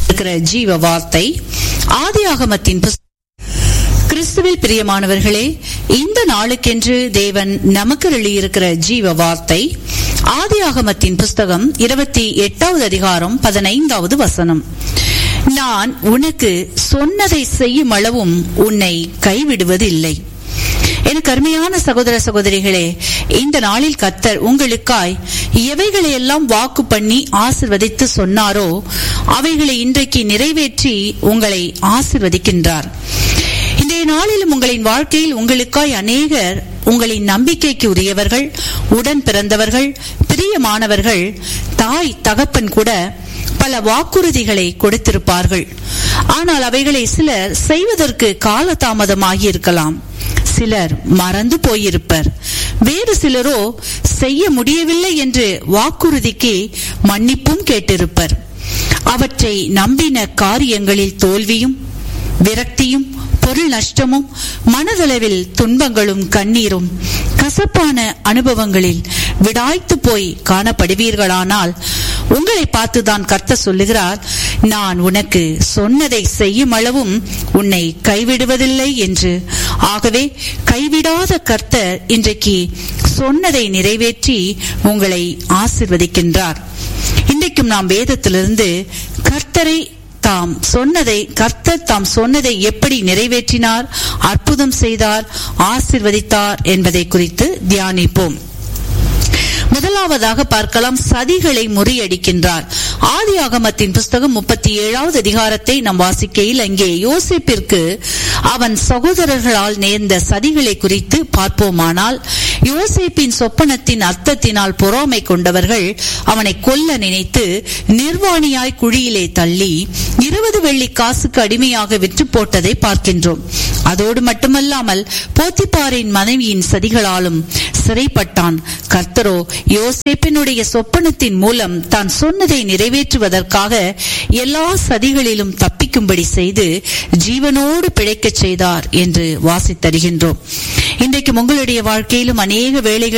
இருக்கிற ஜீவ வார்த்தை ஆதியாகமத்தின் புஸ்தகம் கிறிஸ்துவில் பிரியமானவர்களே இந்த நாளுக்கென்று தேவன் நமக்கு எழுதியிருக்கிற ஜீவ வார்த்தை ஆதியாகமத்தின் புஸ்தகம் இருபத்தி எட்டாவது அதிகாரம் பதினைந்தாவது வசனம் நான் உனக்கு சொன்னதை செய்யும் அளவும் உன்னை கைவிடுவதில்லை எனக்கு அருமையான சகோதர சகோதரிகளே இந்த நாளில் கத்தர் உங்களுக்காய் எவைகளை எல்லாம் வாக்கு பண்ணி ஆசிர்வதித்து சொன்னாரோ அவைகளை இன்றைக்கு நிறைவேற்றி உங்களை ஆசிர்வதிக்கின்றார் இன்றைய நாளிலும் உங்களின் வாழ்க்கையில் உங்களுக்காய் அநேகர் உங்களின் நம்பிக்கைக்கு உரியவர்கள் உடன் பிறந்தவர்கள் பிரியமானவர்கள் தாய் தகப்பன் கூட பல வாக்குறுதிகளை கொடுத்திருப்பார்கள் ஆனால் அவைகளை சிலர் செய்வதற்கு காலதாமதமாகி இருக்கலாம் சிலர் மறந்து போயிருப்பர் வேறு சிலரோ செய்ய முடியவில்லை என்று வாக்குறுதிக்கு மன்னிப்பும் கேட்டிருப்பர் அவற்றை நம்பின காரியங்களில் தோல்வியும் விரக்தியும் பொருள் நஷ்டமும் மனதளவில் துன்பங்களும் கண்ணீரும் கசப்பான அனுபவங்களில் விடாய்த்து போய் காணப்படுவீர்களானால் உங்களை பார்த்துதான் கர்த்த சொல்லுகிறார் நான் உனக்கு சொன்னதை செய்யும் அளவும் உன்னை கைவிடுவதில்லை என்று ஆகவே கைவிடாத கர்த்தர் இன்றைக்கு சொன்னதை நிறைவேற்றி உங்களை ஆசிர்வதிக்கின்றார் இன்றைக்கும் நாம் வேதத்திலிருந்து கர்த்தரை தாம் சொன்னதை கர்த்தர் தாம் சொன்னதை எப்படி நிறைவேற்றினார் அற்புதம் செய்தார் ஆசிர்வதித்தார் என்பதை குறித்து தியானிப்போம் முதலாவதாக பார்க்கலாம் சதிகளை முறியடிக்கின்றார் ஆதி ஆகமத்தின் புஸ்தகம் முப்பத்தி ஏழாவது அதிகாரத்தை நாம் வாசிக்கையில் அங்கே யோசிப்பிற்கு அவன் சகோதரர்களால் நேர்ந்த சதிகளை குறித்து பார்ப்போமானால் யோசேப்பின் சொப்பனத்தின் அர்த்தத்தினால் பொறாமை கொண்டவர்கள் அவனை கொல்ல நினைத்து நிர்வாணியாய் குழியிலே தள்ளி இருபது வெள்ளி காசுக்கு அடிமையாக விற்று போட்டதை பார்க்கின்றோம் அதோடு மட்டுமல்லாமல் போத்திப்பாரின் மனைவியின் சதிகளாலும் சிறைப்பட்டான் கர்த்தரோ யோசேப்பினுடைய சொப்பனத்தின் மூலம் தான் சொன்னதை நிறைவேற்றுவதற்காக எல்லா சதிகளிலும் தப்பிக்கும்படி செய்து ஜீவனோடு பிழைக்கச் செய்தார் என்று வாசித்தருகின்றோம் இன்றைக்கு உங்களுடைய வாழ்க்கையிலும் அநேக வேலைகள்